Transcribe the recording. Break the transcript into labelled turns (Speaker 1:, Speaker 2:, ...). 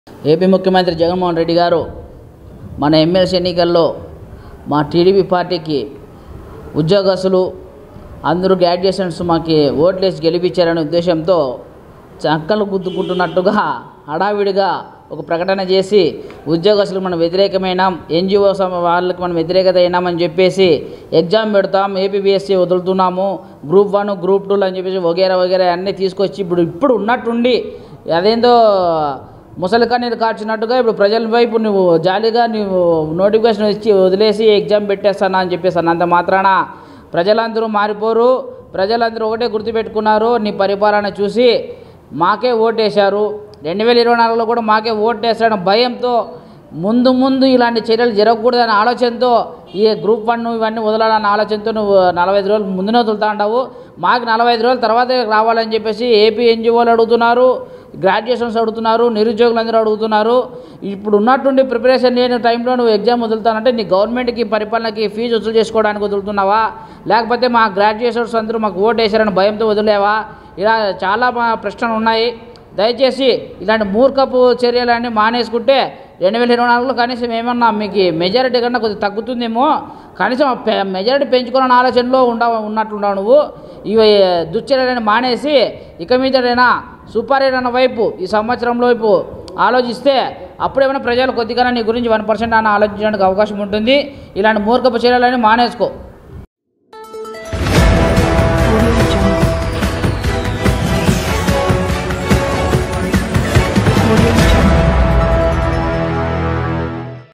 Speaker 1: AP ముఖ్యమంత్రి జగన్మోహన్ రెడ్డి గారు మన ఎమ్మెల్సీ ఎన్నికల్లో మా టీడీపీ పార్టీకి ఉద్యోగస్తులు అందరూ గ్రాడ్యుయేషన్స్ మాకు ఓట్లేసి గెలిపించారనే ఉద్దేశంతో చక్కలు గుద్దుకుంటున్నట్టుగా హడావిడిగా ఒక ప్రకటన చేసి ఉద్యోగస్తులకు మనం వ్యతిరేకమైన ఎన్జిఓ వాళ్ళకి మనం వ్యతిరేకత అయినామని చెప్పేసి ఎగ్జామ్ పెడతాం ఏపీబీఎస్సీ వదులుతున్నాము గ్రూప్ వన్ గ్రూప్ టూలు అని చెప్పేసి వగేరా వగేరా అన్నీ తీసుకొచ్చి ఇప్పుడు ఇప్పుడు ఉన్నట్టుండి అదేందో ముసలి కన్నీరు కార్చినట్టుగా ఇప్పుడు ప్రజల వైపు నువ్వు జాలీగా నువ్వు నోటిఫికేషన్ ఇచ్చి వదిలేసి ఎగ్జామ్ పెట్టేస్తానా అని చెప్పేసి అన్నంత మాత్రాన ప్రజలందరూ మారిపోరు ప్రజలందరూ ఒకటే గుర్తుపెట్టుకున్నారు నీ పరిపాలన చూసి మాకే ఓటేశారు రెండు వేల ఇరవై నాలుగులో కూడా మాకే ఓటేస్తాడని భయంతో ముందు ముందు ఇలాంటి చర్యలు జరగకూడదనే ఆలోచనతో ఈ గ్రూప్ వన్ ఇవన్నీ వదలాలన్న ఆలోచనతో నువ్వు నలభై ఐదు రోజులు ముందునే వదులుతా ఉంటావు మాకు నలభై ఐదు రోజుల తర్వాతే రావాలని చెప్పేసి ఏపీ ఎన్జిఓలు అడుగుతున్నారు గ్రాడ్యుయేషన్స్ అడుగుతున్నారు నిరుద్యోగులందరూ అడుగుతున్నారు ఇప్పుడు ఉన్నట్టుండి ప్రిపరేషన్ లేని టైంలో నువ్వు ఎగ్జామ్ వదులుతానంటే నీ గవర్నమెంట్కి పరిపాలనకి ఫీజు వసూలు చేసుకోవడానికి వదులుతున్నావా లేకపోతే మా గ్రాడ్యుయేషన్స్ అందరూ మాకు ఓటు వేశారని భయంతో వదిలేవా ఇలా చాలా మా ప్రశ్నలు ఉన్నాయి దయచేసి ఇలాంటి మూర్ఖపు చర్యలన్నీ మానేసుకుంటే రెండు వేల ఇరవై నాలుగులో కనీసం ఏమన్నా మీకు మెజారిటీ కన్నా కొద్దిగా తగ్గుతుందేమో కనీసం ఆ పె- మెజారిటీ పెంచుకోవాలన్న ఆలోచనలో ఉండ ఉన్నట్లున్నావు నువ్వు ఇవి దుశ్చర్యలను మానేసి ఇక మీదటైనా సూపర్ హీరో అన్న వైపు ఈ సంవత్సరంలో వైపు ఆలోచిస్తే అప్పుడేమైనా ప్రజలు కొద్దిగా నీ గురించి వన్ పర్సెంట్ అన్న ఆలోచించడానికి అవకాశం ఉంటుంది ఇలాంటి మూర్ఖపు చర్యలని మానేసుకో
Speaker 2: Audio